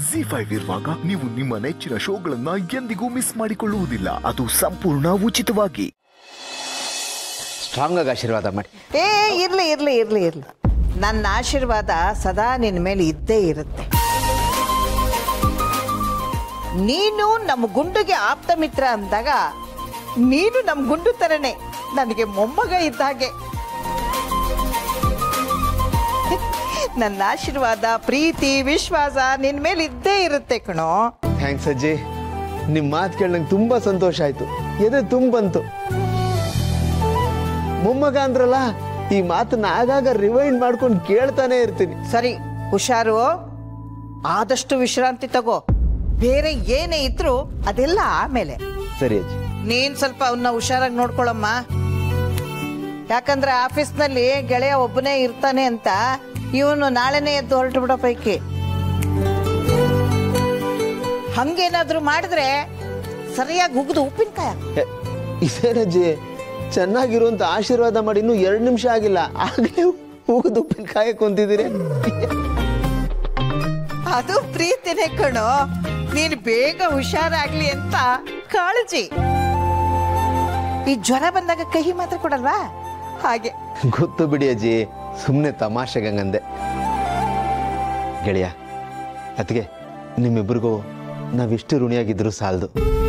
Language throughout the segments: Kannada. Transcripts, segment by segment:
ಜಿ ಫೈವ್ ಇರುವಾಗ ನೀವು ನಿಮ್ಮ ನೆಚ್ಚಿನ ಶೋಗಳನ್ನ ಎಂದಿಗೂ ಮಿಸ್ ಮಾಡಿಕೊಳ್ಳುವುದಿಲ್ಲ ಅದು ಸಂಪೂರ್ಣ ಉಚಿತವಾಗಿ ಸ್ಟ್ರಾಂಗ್ ಆಗಿ ಆಶೀರ್ವಾದ ಮಾಡಿ ಏ ಇರ್ಲಿ ಇರ್ಲಿ ಇರ್ಲಿ ಇರ್ಲಿ ನನ್ನ ಆಶೀರ್ವಾದ ಸದಾ ನಿನ್ನ ಮೇಲೆ ಇದ್ದೇ ಇರುತ್ತೆ ನೀನು ನಮ್ಮ ಗುಂಡುಗೆ ಆಪ್ತ ಮಿತ್ರ ಅಂದಾಗ ನೀನು ನಮ್ಮ ಗುಂಡು ತರನೇ ನನಗೆ ಮೊಮ್ಮಗ ಇದ್ದ ಹಾಗೆ ನನ್ನ ಆಶೀರ್ವಾದ ಪ್ರೀತಿ ವಿಶ್ವಾಸ ನಿನ್ನ ಮೇಲೆ ಇದ್ದೇ ಇರುತ್ತೆ ಕಣೋ ಥ್ಯಾಂಕ್ಸ್ ಅಜ್ಜಿ ನಿಮ್ಮ ಮಾತು ಕೇಳಿ ನಂಗೆ ತುಂಬ ಸಂತೋಷ ಆಯ್ತು ಎದೆ ತುಂಬ ಬಂತು ಮೊಮ್ಮಗ ಅಂದ್ರಲ್ಲ ಈ ಮಾತನ್ನ ಆಗಾಗ ರಿವೈಂಡ್ ಮಾಡ್ಕೊಂಡು ಕೇಳ್ತಾನೆ ಇರ್ತೀನಿ ಸರಿ ಹುಷಾರು ಆದಷ್ಟು ವಿಶ್ರಾಂತಿ ತಗೋ ಬೇರೆ ಏನೇ ಇದ್ರು ಅದೆಲ್ಲ ಆಮೇಲೆ ಸರಿ ಅಜ್ಜಿ ನೀನ್ ಸ್ವಲ್ಪ ಅವನ್ನ ಹುಷಾರಾಗಿ ನೋಡ್ಕೊಳಮ್ಮ ಯಾಕಂದ್ರೆ ಆಫೀಸ್ನಲ್ಲಿ ಗೆಳೆಯ ಒಬ್ಬನೇ ಇರ್ತಾನೆ ಅಂತ ಇವನು ನಾಳೆನೇ ಎದ್ದು ಹೊರಟು ಬಿಡೋ ಪೈಕಿ ಹಂಗೇನಾದ್ರೂ ಮಾಡಿದ್ರೆ ಸರಿಯಾಗಿ ಉಗಿದು ಉಪ್ಪಿನಕಾಯ ಎ, ಇದೇನಜ್ಜಿ ಚೆನ್ನಾಗಿರುವಂತ ಆಶೀರ್ವಾದ ಮಾಡಿ ಇನ್ನೂ ಎರಡು ನಿಮಿಷ ಆಗಿಲ್ಲ ಆಗಲೇ ಹೋಗುದು ಉಪ್ಪಿನಕಾಯಿ ಕುಂತಿದ್ದೀರಿ ಅದು ಪ್ರೀತಿನೇ ಕಣೋ ನೀನು ಬೇಗ ಹುಷಾರಾಗ್ಲಿ ಅಂತ ಕಾಳಜಿ ಈ ಜ್ವರ ಬಂದಾಗ ಕಹಿ ಮಾತ್ರ ಕೊಡಲ್ವಾ ಹಾಗೆ ಗೊತ್ತು ಬಿಡಿ ಅಜ್ಜಿ ಸುಮ್ಮನೆ ತಮಾಷೆಗಂಗಂದೆ ಗೆಳೆಯ ಅದಕ್ಕೆ ನಿಮ್ಮಿಬ್ರಿಗೂ ನಾವಿಷ್ಟು ಋಣಿಯಾಗಿದ್ರು ಸಾಲದು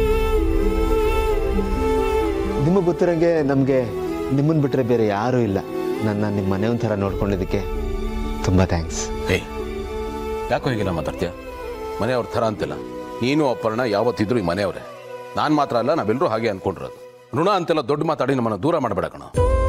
ನಿಮಗೆ ಗೊತ್ತಿರಂಗೆ ನಮಗೆ ನಿಮ್ಮನ್ನು ಬಿಟ್ಟರೆ ಬೇರೆ ಯಾರೂ ಇಲ್ಲ ನನ್ನ ನಿಮ್ಮ ಮನೆ ಒಂಥರ ನೋಡ್ಕೊಂಡಿದ್ದಕ್ಕೆ ತುಂಬ ಥ್ಯಾಂಕ್ಸ್ ಏಯ್ ಯಾಕೋ ಹೀಗೆಲ್ಲ ಮಾತಾಡ್ತೀಯ ಮನೆಯವ್ರ ಥರ ಅಂತಿಲ್ಲ ನೀನು ಅಪ್ಪರ್ಣ ಯಾವತ್ತಿದ್ರು ಈ ಮನೆಯವರೇ ನಾನು ಮಾತ್ರ ಅಲ್ಲ ನಾವೆಲ್ಲರೂ ಹಾಗೆ ಅನ್ಕೊಂಡಿರೋದು ಋಣ ಅಂತೆಲ್ಲ ದೊಡ್ಡ ಮಾತಾಡಿ ನಮ್ಮನ್ನು ದೂರ ಮಾಡಬೇಡ ಕಣ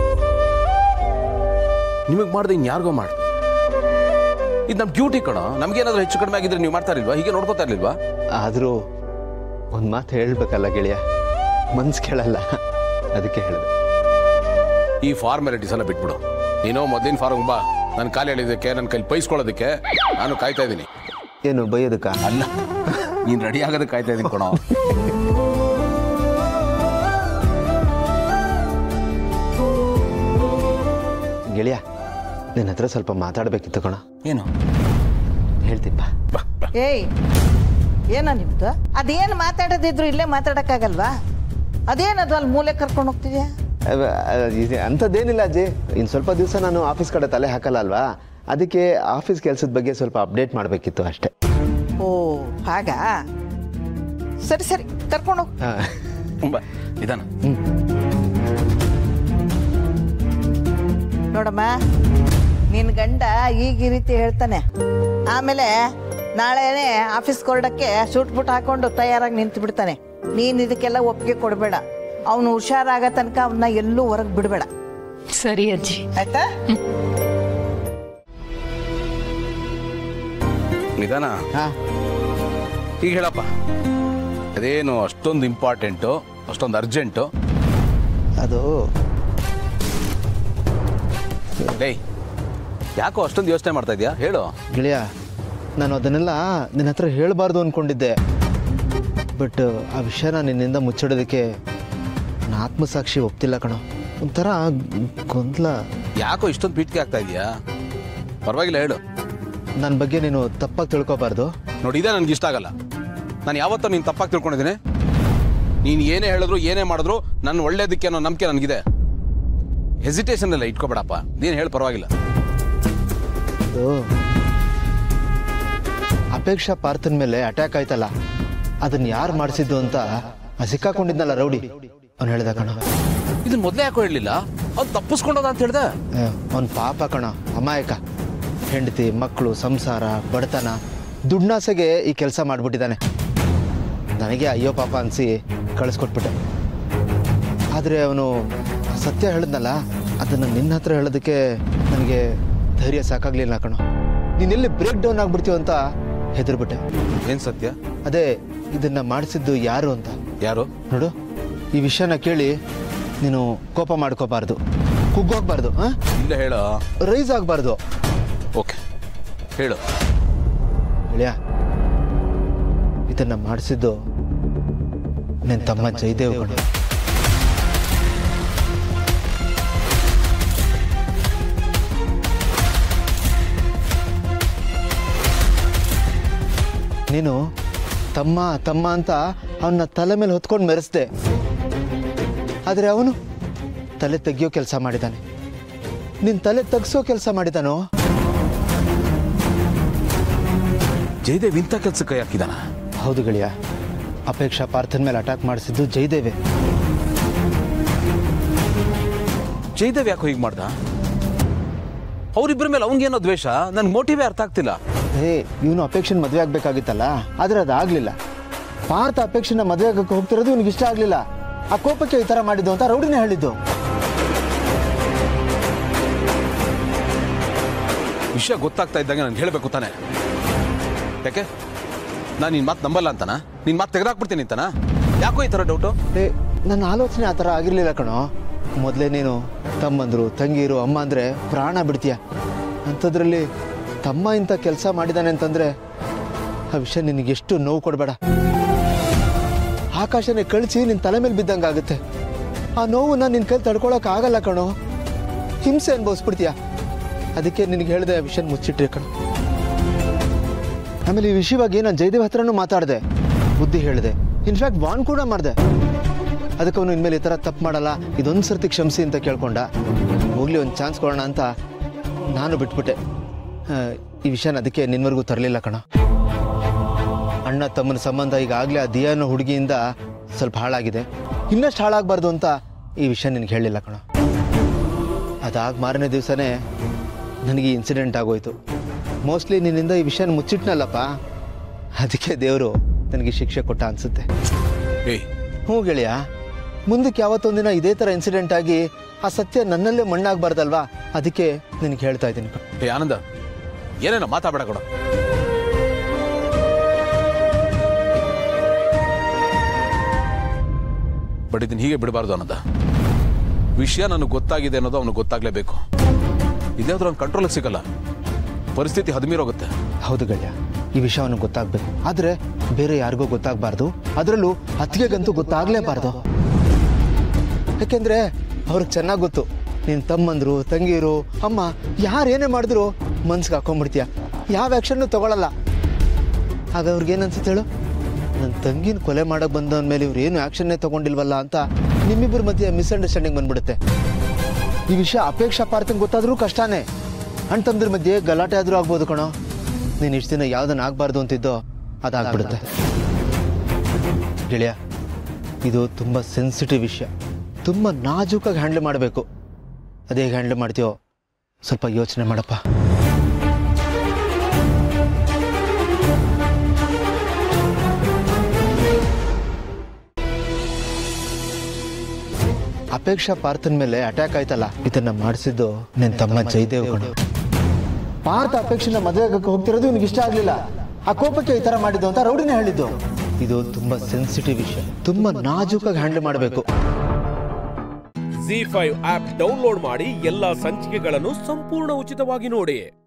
ನಿಮಗೆ ಮಾಡ್ದೆ ಇನ್ ಯಾರಿಗೋ ಮಾಡ್ದೆ ಇದು ನಮ್ಮ ಡ್ಯೂಟಿ ಕಣ ನಮ್ಗೇನಾದ್ರೂ ಹೆಚ್ಚು ಕಡಿಮೆ ಆಗಿದ್ರೆ ನೀವು ಮಾಡ್ತಾ ಇರ್ಲಿಲ್ವಾ ಹೀಗೆ ನೋಡ್ಕೋತಾ ಇರ್ಲಿಲ್ವಾ ಆದರೂ ಒಂದು ಮಾತು ಹೇಳ್ಬೇಕಲ್ಲ ಗೆಳೆಯ ಮನ್ಸು ಕೇಳಲ್ಲ ಅದಕ್ಕೆ ಹೇಳಿದೆ ಈ ಫಾರ್ಮಾಲಿಟೀಸ್ ಎಲ್ಲ ಬಿಟ್ಬಿಡು ನೀನು ಮೊದಲಿನ ಫಾರ್ಮ್ ಬಾ ನನ್ನ ಕಾಲು ಹೇಳಿದ್ದಕ್ಕೆ ನನ್ನ ಕೈಲಿ ಪೈಸ್ಕೊಳ್ಳೋದಕ್ಕೆ ನಾನು ಕಾಯ್ತಾ ಇದ್ದೀನಿ ಏನು ಬೈಯೋದಕ್ಕ ಅಲ್ಲ ನೀನು ರೆಡಿ ಆಗೋದಕ್ಕೆ ಕಾಯ್ತಾ ಇದ್ದೀನಿ ಕಣೋ ಗೆಳೆಯ ನಿನ್ನ ಹತ್ರ ಸ್ವಲ್ಪ ಮಾತಾಡಬೇಕಿತ್ತು ಕಣ ಏನು ಹೇಳ್ತೀನಿ ಬಾ ಬಾ ಬಾ ಏಯ್ ಏನ ನಿಮ್ದು ಅದೇನು ಮಾತಾಡೋದಿದ್ರು ಇಲ್ಲೇ ಮಾತಾಡಕ್ಕಾಗಲ್ವಾ ಅದೇನದು ಅಲ್ಲಿ ಮೂಲೆ ಕರ್ಕೊಂಡು ಹೋಗ್ತಿದ್ಯಾ ಅವ- ಅ- ಇದು ಅಂಥದ್ದೇನಿಲ್ಲ ಅಜ್ಜಿ ಇನ್ನು ಸ್ವಲ್ಪ ದಿವಸ ನಾನು ಆಫೀಸ್ ಕಡೆ ತಲೆ ಹಾಕಲ್ಲ ಅಲ್ವಾ ಅದಕ್ಕೆ ಆಫೀಸ್ ಕೆಲಸದ ಬಗ್ಗೆ ಸ್ವಲ್ಪ ಅಪ್ಡೇಟ್ ಮಾಡಬೇಕಿತ್ತು ಅಷ್ಟೇ ಓ ಹಾಗಾ ಸರಿ ಸರಿ ಕರ್ಕೊಂಡು ಹೋಗ್ ಹಾಂ ಬಾ ನಿಧಾನ ನೋಡಮ್ಮ ನಿನ್ನ ಗಂಡ ಈಗ ಈ ರೀತಿ ಹೇಳ್ತಾನೆ ಆಮೇಲೆ ನಾಳೆನೇ ಆಫೀಸ್ ಕೊರಡಕ್ಕೆ ಸೂಟ್ ಬುಟ್ ಹಾಕೊಂಡು ತಯಾರಾಗಿ ನಿಂತು ಬಿಡ್ತಾನೆ ನೀನು ಇದಕ್ಕೆಲ್ಲ ಒಪ್ಪಿಗೆ ಕೊಡಬೇಡ ಅವನು ಹುಷಾರಾಗ ತನಕ ಅವನ್ನ ಎಲ್ಲೂ ಹೊರಗೆ ಬಿಡಬೇಡ ಸರಿ ಅಜ್ಜಿ ಆಯ್ತಾ ನಿಧಾನ ಹಾಂ ಈಗ ಹೇಳಪ್ಪ ಅದೇನು ಅಷ್ಟೊಂದು ಇಂಪಾರ್ಟೆಂಟು ಅಷ್ಟೊಂದು ಅರ್ಜೆಂಟು ಅದು ಡೇಯ್ ಯಾಕೋ ಅಷ್ಟೊಂದು ಯೋಚನೆ ಮಾಡ್ತಾ ಇದೀಯಾ ಹೇಳು ಗೆಳೆಯ ನಾನು ಅದನ್ನೆಲ್ಲ ನಿನ್ನ ಹತ್ರ ಹೇಳಬಾರ್ದು ಅಂದ್ಕೊಂಡಿದ್ದೆ ಬಟ್ ಆ ವಿಷಯನ ನಿನ್ನಿಂದ ಮುಚ್ಚಿಡೋದಕ್ಕೆ ನನ್ನ ಆತ್ಮಸಾಕ್ಷಿ ಒಪ್ತಿಲ್ಲ ಕಣೋ ಒಂಥರ ಗೊಂದಲ ಯಾಕೋ ಇಷ್ಟೊಂದು ಪೀಠಿಕೆ ಆಗ್ತಾ ಇದೆಯಾ ಪರವಾಗಿಲ್ಲ ಹೇಳು ನನ್ನ ಬಗ್ಗೆ ನೀನು ತಪ್ಪಾಗಿ ತಿಳ್ಕೊಬಾರ್ದು ನೋಡಿ ಇದೇ ನನಗೆ ಇಷ್ಟ ಆಗಲ್ಲ ನಾನು ಯಾವತ್ತೂ ನೀನು ತಪ್ಪಾಗಿ ತಿಳ್ಕೊಂಡಿದ್ದೀನಿ ನೀನು ಏನೇ ಹೇಳಿದ್ರು ಏನೇ ಮಾಡಿದ್ರು ನನ್ನ ಒಳ್ಳೇದಕ್ಕೆ ಅನ್ನೋ ನಂಬಿಕೆ ನನಗಿದೆ ಹೆಸಿಟೇಷನ್ ಎಲ್ಲ ಇಟ್ಕೋಬೇಡಪ್ಪ ನೀನು ಹೇಳಿ ಪರವಾಗಿಲ್ಲ ಅದು ಅಪೇಕ್ಷಾ ಪಾರ್ಥನ್ ಮೇಲೆ ಅಟ್ಯಾಕ್ ಆಯ್ತಲ್ಲ ಅದನ್ನ ಯಾರು ಮಾಡಿಸಿದ್ದು ಅಂತ ಆ ಸಿಕ್ಕಾಕೊಂಡಿದ್ನಲ್ಲ ರೌಡಿ ಅವ್ನು ಹೇಳ್ದ ಕಣ ಇದನ್ನ ಮೊದಲೇ ಯಾಕೋ ಹೇಳಲಿಲ್ಲ ಅವ್ನು ತಪ್ಪಿಸ್ಕೊಂಡದ ಅಂತ ಹೇಳ್ದೆ ಅವನ್ ಪಾಪ ಕಣ ಅಮಾಯಕ ಹೆಂಡತಿ ಮಕ್ಕಳು ಸಂಸಾರ ಬಡತನ ದುಡ್ನಾಸೆಗೆ ಈ ಕೆಲಸ ಮಾಡಿಬಿಟ್ಟಿದ್ದಾನೆ ನನಗೆ ಅಯ್ಯೋ ಪಾಪ ಅನಿಸಿ ಕಳಿಸ್ಕೊಟ್ಬಿಟ್ಟೆ ಆದರೆ ಅವನು ಸತ್ಯ ಹೇಳಿದ್ನಲ್ಲ ಅದನ್ನು ನಿನ್ನ ಹತ್ರ ಹೇಳೋದಕ್ಕೆ ನನಗೆ ಧೈರ್ಯ ಸಾಕಾಗ್ಲಿಲ್ಲ ಕಣೋ ನೀನೆಲ್ಲಿ ಬ್ರೇಕ್ ಡೌನ್ ಆಗ್ಬಿಡ್ತೀವ ಅಂತ ಹೆದರ್ಬಿಟ್ಟೆ ಏನು ಸತ್ಯ ಅದೇ ಇದನ್ನ ಮಾಡಿಸಿದ್ದು ಯಾರು ಅಂತ ಯಾರು ನೋಡು ಈ ವಿಷಯನ ಕೇಳಿ ನೀನು ಕೋಪ ಮಾಡ್ಕೋಬಾರ್ದು ಕುಗ್ಗೋಗ್ಬಾರ್ದು ಹಾಂ ಇಲ್ಲ ಹೇಳ ರೈಸ್ ಆಗಬಾರ್ದು ಓಕೆ ಹೇಳು ಗೆಳೆಯ ಇದನ್ನ ಮಾಡಿಸಿದ್ದು ನನ್ನ ತಮ್ಮ ಜಯದೇವ್ ಕಣ ನೀನು ತಮ್ಮ ತಮ್ಮ ಅಂತ ಅವನ್ನ ತಲೆ ಮೇಲೆ ಹೊತ್ಕೊಂಡು ಮೆರೆಸ್ದೆ ಆದರೆ ಅವನು ತಲೆ ತೆಗಿಯೋ ಕೆಲಸ ಮಾಡಿದ್ದಾನೆ ನಿನ್ನ ತಲೆ ತೆಗ್ಸೋ ಕೆಲಸ ಮಾಡಿದಾನೋ ಜಯದೇವ್ ಇಂಥ ಕೆಲ್ಸಕ್ಕೆ ಕೈ ಹಾಕಿದಾನ ಹೌದು ಗೆಳೆಯ ಅಪೇಕ್ಷಾ ಪಾರ್ಥನ್ ಮೇಲೆ ಅಟ್ಯಾಕ್ ಮಾಡಿಸಿದ್ದು ಜಯದೇವೆ ಜಯದೇವ್ ಯಾಕೋ ಹೀಗೆ ಮಾಡ್ದ ಅವ್ರಿಬ್ಬರ ಮೇಲೆ ಅವಂಗೇನೋ ದ್ವೇಷ ನನ್ಗೆ ಮೋಟಿವೇ ಅರ್ಥ ಆಗ್ತಿಲ್ಲ ಏ ಇವನು ಅಪೇಕ್ಷನ್ ಮದುವೆ ಆಗ್ಬೇಕಾಗಿತ್ತಲ್ಲ ಆದ್ರೆ ಅದಾಗ್ಲಿಲ್ಲ ಪಾರ್ಥ ಅಪೇಕ್ಷನ ಮದುವೆ ಆಗಕ್ಕೆ ಹೋಗ್ತಿರೋದು ಇವನಿಗೆ ಇಷ್ಟ ಆಗ್ಲಿಲ್ಲ ಆ ಕೋಪಕ್ಕೆ ಈ ತರ ಮಾಡಿದ್ದು ಅಂತ ರೌಡಿನೇ ಹೇಳಿದ್ದು ವಿಷಯ ಗೊತ್ತಾಗ್ತಾ ಇದ್ದಂಗೆ ನಾನು ಹೇಳಬೇಕು ತಾನೆ ಯಾಕೆ ನಾನು ನಿನ್ನ ಮಾತು ನಂಬಲ್ಲ ಅಂತನಾ ನಿನ್ನ ಮಾತು ತೆಗೆದಾಕ್ಬಿಡ್ತೀನಿ ಅಂತನಾ ಯಾಕೋ ಈ ಥರ ಡೌಟು ಏ ನನ್ನ ಆಲೋಚನೆ ಆ ಥರ ಆಗಿರ್ಲಿಲ್ಲ ಕಣೋ ಮೊದಲೇ ನೀನು ತಮ್ಮಂದ್ರು ತಂಗಿರು ಅಮ್ಮ ಅಂದ್ರೆ ಪ್ರಾಣ ಬಿಡ್ತೀಯ ಅಂಥದ್ರಲ್ಲಿ ತಮ್ಮ ಇಂಥ ಕೆಲಸ ಮಾಡಿದಾನೆ ಅಂತಂದ್ರೆ ಆ ವಿಷಯ ನಿನಗೆ ಎಷ್ಟು ನೋವು ಕೊಡಬೇಡ ಆಕಾಶನೇ ಕಳಿಸಿ ನಿನ್ನ ತಲೆ ಮೇಲೆ ಬಿದ್ದಂಗೆ ಆಗುತ್ತೆ ಆ ನೋವನ್ನ ನಿನ್ನ ಕೈ ತಡ್ಕೊಳಕ್ ಆಗಲ್ಲ ಕಣೋ ಹಿಂಸೆ ಅನ್ಭವಿಸ್ಬಿಡ್ತೀಯ ಅದಕ್ಕೆ ನಿನಗೆ ಹೇಳಿದೆ ಆ ವಿಷಯ ಮುಚ್ಚಿಟ್ರಿ ಕಣೋ ಆಮೇಲೆ ಈ ವಿಷಯವಾಗಿ ನಾನು ಜಯದೇವ್ ಹತ್ರನೂ ಮಾತಾಡಿದೆ ಬುದ್ಧಿ ಹೇಳಿದೆ ಇನ್ಫ್ಯಾಕ್ಟ್ ವಾನ್ ಕೂಡ ಮಾಡಿದೆ ಅದಕ್ಕೆ ಅವನು ಇನ್ಮೇಲೆ ಈ ಥರ ತಪ್ಪು ಮಾಡಲ್ಲ ಇದೊಂದು ಸರ್ತಿ ಕ್ಷಮಿಸಿ ಅಂತ ಕೇಳ್ಕೊಂಡ ಹೋಗ್ಲಿ ಒಂದು ಚಾನ್ಸ್ ಕೊಡೋಣ ಅಂತ ನಾನು ಬಿಟ್ಬಿಟ್ಟೆ ಆ, ಈ ವಿಷಯನ ಅದಕ್ಕೆ ನಿನ್ವರೆಗೂ ತರಲಿಲ್ಲ ಕಣ ಅಣ್ಣ ತಮ್ಮನ ಸಂಬಂಧ ಈಗಾಗಲೇ ಆ ದಿಯಾ ಅನ್ನೋ ಹುಡುಗಿಯಿಂದ ಸ್ವಲ್ಪ ಹಾಳಾಗಿದೆ ಇನ್ನಷ್ಟು ಹಾಳಾಗಬಾರ್ದು ಅಂತ ಈ ವಿಷಯ ನಿನಗೆ ಹೇಳಿಲ್ಲ ಕಣ ಅದಾದ ಮಾರನೇ ದಿವಸನೇ ನನಗೆ ಈ ಇನ್ಸಿಡೆಂಟ್ ಆಗೋಯ್ತು ಮೋಸ್ಟ್ಲಿ ನಿನ್ನಿಂದ ಈ ವಿಷಯನ ಮುಚ್ಚಿಟ್ನಲ್ಲಪ್ಪ ಅದಕ್ಕೆ ದೇವರು ನನಗೆ ಶಿಕ್ಷೆ ಕೊಟ್ಟ ಅನ್ಸುತ್ತೆ ಏಯ್ ಹ್ಞೂ ಗೆಳೆಯ ಮುಂದಕ್ಕೆ ಯಾವತ್ತೊಂದಿನ ಇದೇ ಥರ ಇನ್ಸಿಡೆಂಟ್ ಆಗಿ ಆ ಸತ್ಯ ನನ್ನಲ್ಲೇ ಮಣ್ಣಾಗಬಾರ್ದಲ್ವಾ ಅದಕ್ಕೆ ನಿನಗೆ ಹೇಳ್ತಾ ಇದ್ದೀನಿ ಏ ಆನಂದ ಏನೇನೋ ಮಾತಾಡಬೇಡ ಕೊಡ ಬಟ್ ಇದನ್ನ ಹೀಗೆ ಬಿಡಬಾರ್ದು ಆನಂದ ವಿಷಯ ನನಗೆ ಗೊತ್ತಾಗಿದೆ ಅನ್ನೋದು ಅವನಿಗೆ ಗೊತ್ತಾಗ್ಲೇಬೇಕು ಇದ್ಯಾವ್ದು ಅವ್ನ ಕಂಟ್ರೋಲಿಗೆ ಸಿಗಲ್ಲ ಪರಿಸ್ಥಿತಿ ಹದಮೀರೋಗುತ್ತೆ ಹೌದು ಗೆಳೆಯ ಈ ವಿಷಯ ಅವನಿಗೆ ಗೊತ್ತಾಗಬೇಕು ಆದರೆ ಬೇರೆ ಯಾರಿಗೂ ಗೊತ್ತಾಗಬಾರ್ದು ಅದರಲ್ಲೂ ಅತ್ತಿಗೆಗಂತೂ ಗೊತ್ತಾಗಲೇಬಾರ್ದು ಯಾಕೆಂದ್ರೆ ಅವ್ರಿಗೆ ಚೆನ್ನಾಗಿ ಗೊತ್ತು ನಿನ್ನ ತಮ್ಮಂದ್ರು ತಂಗಿರು ಅಮ್ಮ ಯಾರು ಏನೇ ಮಾಡಿದ್ರು ಮನ್ಸಿಗೆ ಹಾಕೊಂಡ್ಬಿಡ್ತೀಯ ಯಾವ ಆ್ಯಕ್ಷನ್ನು ತಗೊಳ್ಳಲ್ಲ ಆಗ ಅವ್ರಿಗೆ ಏನು ಅನ್ಸುತ್ತೆ ಹೇಳು ನನ್ನ ತಂಗಿನ ಕೊಲೆ ಮಾಡಕ್ಕೆ ಬಂದವನ ಮೇಲೆ ಇವ್ರು ಏನು ಆ್ಯಕ್ಷನ್ನೇ ತಗೊಂಡಿಲ್ವಲ್ಲ ಅಂತ ನಿಮ್ಮಿಬ್ಬರ ಮಧ್ಯೆ ಮಿಸ್ಅಂಡರ್ಸ್ಟ್ಯಾಂಡಿಂಗ್ ಬಂದ್ಬಿಡುತ್ತೆ ಈ ವಿಷಯ ಅಪೇಕ್ಷಾ ಪಾರ್ಥಂಗೆ ಗೊತ್ತಾದ್ರೂ ಕಷ್ಟನೇ ಅಣ್ಣ ತಮ್ಮದ್ರ ಮಧ್ಯೆ ಗಲಾಟೆ ಆದರೂ ಆಗ್ಬೋದು ಕಣೋ ನೀನು ಇಷ್ಟು ದಿನ ಯಾವ್ದನ್ನ ಆಗ್ಬಾರ್ದು ಅಂತಿದ್ದೋ ಅದಾಗ್ಬಿಡುತ್ತೆ ಗೆಳೆಯ ಇದು ತುಂಬ ಸೆನ್ಸಿಟಿವ್ ವಿಷಯ ತುಂಬ ನಾಜೂಕಾಗಿ ಹ್ಯಾಂಡಲ್ ಮಾಡಬೇಕು ಅದೇ ಹ್ಯಾಂಡಲ್ ಮಾಡ್ತೀಯೋ ಸ್ವಲ್ಪ ಯೋಚನೆ ಮಾಡಪ್ಪ ಅಪೇಕ್ಷಾ ಪಾರ್ಥನ್ ಮೇಲೆ ಅಟ್ಯಾಕ್ ಆಯ್ತಲ್ಲ ಇದನ್ನ ಮಾಡಿಸಿದ್ದು ನಿನ್ ತಮ್ಮ ಜಯದೇವ್ ಕಣ ಪಾರ್ಥ ಅಪೇಕ್ಷೆನ ಮದುವೆ ಆಗಕ್ಕೆ ಹೋಗ್ತಿರೋದು ನಿನಗೆ ಇಷ್ಟ ಆಗ್ಲಿಲ್ಲ ಆ ಕೋಪಕ್ಕೆ ಈ ತರ ಮಾಡಿದ್ದು ಅಂತ ರೌಡಿನೇ ಹೇಳಿದ್ದು ಇದು ತುಂಬಾ ಸೆನ್ಸಿಟಿವ್ ವಿಷಯ ತುಂಬಾ ನಾಜೂಕಾಗಿ ಹ್ಯಾಂಡಲ್ ಮಾಡಬೇಕು ಜಿ ಫೈವ್ ಆಪ್ ಡೌನ್ಲೋಡ್ ಮಾಡಿ ಎಲ್ಲಾ ಸಂಚಿಕೆಗಳನ್ನು ಸಂಪೂರ್ಣ ಉಚಿತವಾಗಿ ನೋಡಿ